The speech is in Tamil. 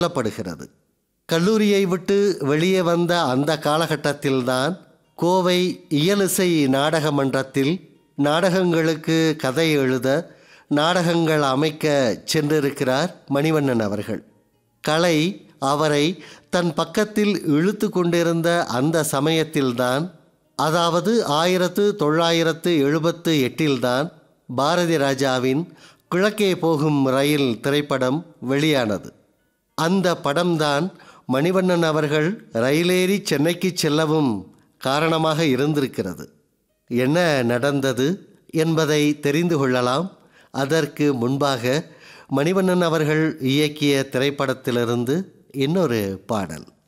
சொல்லப்படுகிறது கல்லூரியை விட்டு வெளியே வந்த அந்த காலகட்டத்தில்தான் கோவை இயலிசை நாடக மன்றத்தில் நாடகங்களுக்கு கதை எழுத நாடகங்கள் அமைக்க சென்றிருக்கிறார் மணிவண்ணன் அவர்கள் கலை அவரை தன் பக்கத்தில் இழுத்து கொண்டிருந்த அந்த சமயத்தில்தான் அதாவது ஆயிரத்து தொள்ளாயிரத்து எழுபத்து எட்டில்தான் பாரதி ராஜாவின் கிழக்கே போகும் ரயில் திரைப்படம் வெளியானது அந்த படம்தான் மணிவண்ணன் அவர்கள் ரயிலேறி சென்னைக்கு செல்லவும் காரணமாக இருந்திருக்கிறது என்ன நடந்தது என்பதை தெரிந்து கொள்ளலாம் அதற்கு முன்பாக மணிவண்ணன் அவர்கள் இயக்கிய திரைப்படத்திலிருந்து இன்னொரு பாடல்